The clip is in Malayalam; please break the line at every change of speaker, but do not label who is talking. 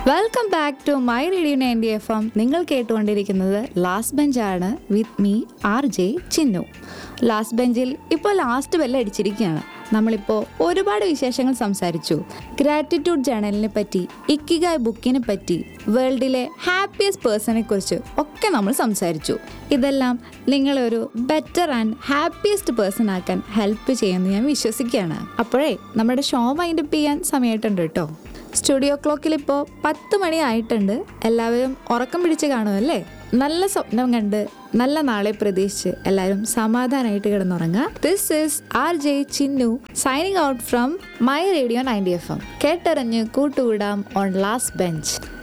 welcome back to my radio ninety F M നിങ്ങൾ കേട്ടുകൊണ്ടിരിക്കുന്നത് ലാസ്റ്റ് ബെഞ്ചാണ് with me R J Chinnu last ബെഞ്ചിൽ ഇപ്പോൾ ലാസ്റ്റ് ബെല്ല് അടിച്ചിരിക്കുകയാണ് നമ്മളിപ്പോൾ ഒരുപാട് വിശേഷങ്ങൾ സംസാരിച്ചു ഗ്രാറ്റിറ്റ്യൂഡ് ജേണലിനെ പറ്റി ഇക്കിഗായ് ബുക്കിനെ പറ്റി വേൾഡിലെ ഹാപ്പിയസ്റ്റ് പേഴ്സണെ കുറിച്ച് ഒക്കെ നമ്മൾ സംസാരിച്ചു ഇതെല്ലാം നിങ്ങളൊരു ബെറ്റർ ആൻഡ് ഹാപ്പിയസ്റ്റ് പേഴ്സൺ ആക്കാൻ ഹെൽപ്പ് ചെയ്യുമെന്ന് ഞാൻ വിശ്വസിക്കുകയാണ് അപ്പോഴേ നമ്മുടെ ഷോ വൈൻഡപ്പ് ചെയ്യാൻ സമയമായിട്ടുണ്ട് കേട്ടോ സ്റ്റുഡിയോ ക്ലോക്കിൽ ഇപ്പോൾ പത്ത് മണി ആയിട്ടുണ്ട് എല്ലാവരും ഉറക്കം പിടിച്ച് കാണുമല്ലേ നല്ല സ്വപ്നം കണ്ട് നല്ല നാളെ പ്രതീക്ഷിച്ച് എല്ലാവരും സമാധാനമായിട്ട് കിടന്നുറങ്ങുക this is R J Chinnu signing out from my radio ninety F M കേട്ടറിഞ്ഞ് കൂട്ടുകൂടാം ഓൺ ലാസ്റ്റ് ബെഞ്ച്